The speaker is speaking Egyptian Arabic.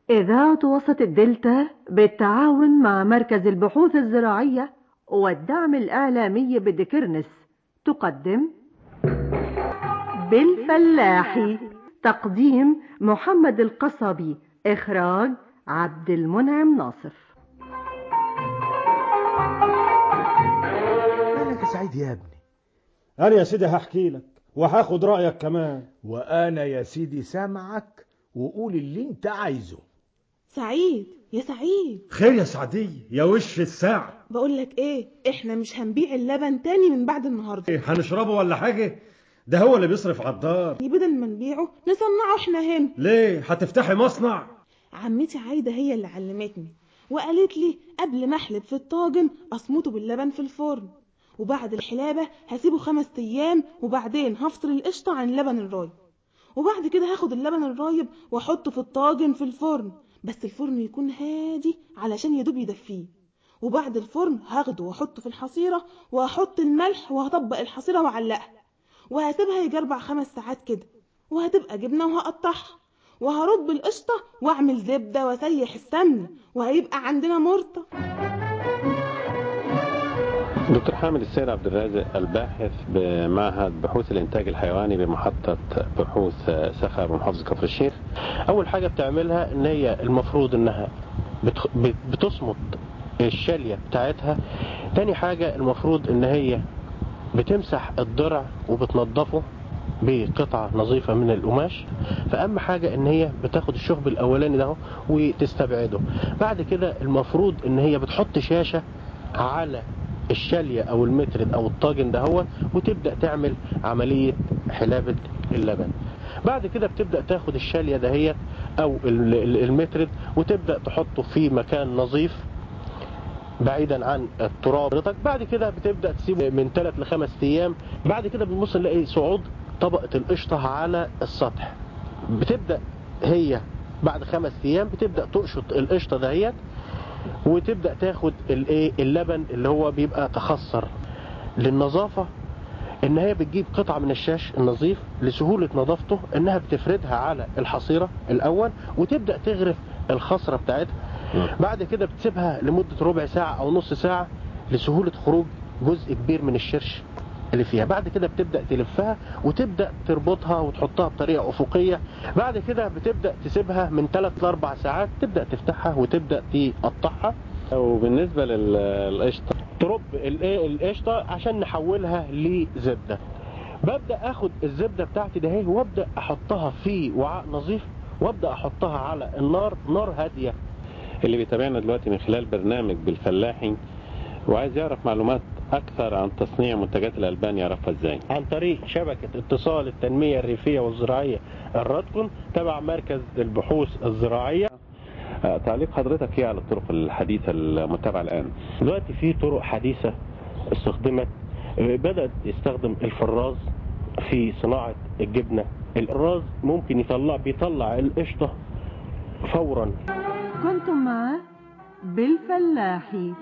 إذاعة وسط الدلتا بالتعاون مع مركز البحوث الزراعية والدعم الإعلامي بدكرنس تقدم بالفلاحي تقديم محمد القصبي إخراج عبد المنعم ناصف مالك يا سعيد يا ابني أنا يا سيدي هحكي لك وهاخد رأيك كمان وانا يا سيدي سامعك وقول اللي انت عايزه سعيد يا سعيد خير يا سعدية يا وش الساعة بقول لك ايه احنا مش هنبيع اللبن تاني من بعد النهارده إيه، هنشربه ولا حاجة ده هو اللي بيصرف على الدار بدل ما نبيعه نصنعه احنا هنا ليه هتفتحي مصنع عمتي عايده هي اللي علمتني وقالت لي قبل ما احلب في الطاجن اصمته باللبن في الفرن وبعد الحلابه هسيبه خمس ايام وبعدين هفصل القشطه عن اللبن الرايب وبعد كده هاخد اللبن الرايب واحطه في الطاجن في الفرن بس الفرن يكون هادي علشان يدوب يدفيه وبعد الفرن هاخده واحطه في الحصيره وهحط الملح وهطبق الحصيره واعلقها وهسيبها يجي اربع خمس ساعات كده وهتبقى جبنه وهقطعها وهرب القشطه واعمل زبده واسيح السمنه وهيبقى عندنا مرطه دكتور حامد السيد عبد الرازق الباحث بمعهد بحوث الانتاج الحيواني بمحطة بحوث سخر بمحافظة كفر الشيخ اول حاجة بتعملها ان هي المفروض انها بتخ- بت- بتصمت الشالية بتاعتها تاني حاجة المفروض ان هي بتمسح الضرع وبتنظفه بقطعة نظيفة من القماش فأهم حاجة إن هي بتاخد الشخب الأولاني ده وتستبعده بعد كده المفروض إن هي بتحط شاشة على الشالية أو المترد أو الطاجن ده هو وتبدأ تعمل عملية حلابة اللبن بعد كده بتبدأ تاخد الشالية دهيت أو ال- ال- المترد وتبدأ تحطه في مكان نظيف بعيدا عن التراب حضرتك بعد كده بتبدا تسيبه من 3 ل 5 ايام بعد كده بنبص نلاقي صعود طبقه القشطه على السطح بتبدا هي بعد خمس ايام بتبدا تقشط القشطه دهيت وتبدا تاخد الايه اللبن اللي هو بيبقى تخثر للنظافه ان هي بتجيب قطعه من الشاش النظيف لسهوله نظافته انها بتفردها على الحصيره الاول وتبدا تغرف الخصره بتاعتها بعد كده بتسيبها لمده ربع ساعه او نص ساعه لسهوله خروج جزء كبير من الشرش اللي فيها بعد كده بتبدا تلفها وتبدا تربطها وتحطها بطريقه افقيه بعد كده بتبدا تسيبها من 3 ل 4 ساعات تبدا تفتحها وتبدا تقطعها وبالنسبه للقشطه ترب الايه القشطه عشان نحولها لزبده ببدا اخد الزبده بتاعتي ده اهي وابدا احطها في وعاء نظيف وابدا احطها على النار نار هاديه اللي بيتابعنا دلوقتي من خلال برنامج بالفلاحي وعايز يعرف معلومات اكثر عن تصنيع منتجات الالبان يعرفها ازاي عن طريق شبكه اتصال التنميه الريفيه والزراعيه الرادكون تبع مركز البحوث الزراعيه آه، تعليق حضرتك ايه على الطرق الحديثه المتبعه الان دلوقتي في طرق حديثه استخدمت آه، بدات يستخدم الفراز في صناعه الجبنه الفراز ممكن يطلع بيطلع القشطه فورا كنتم مع بالفلاحي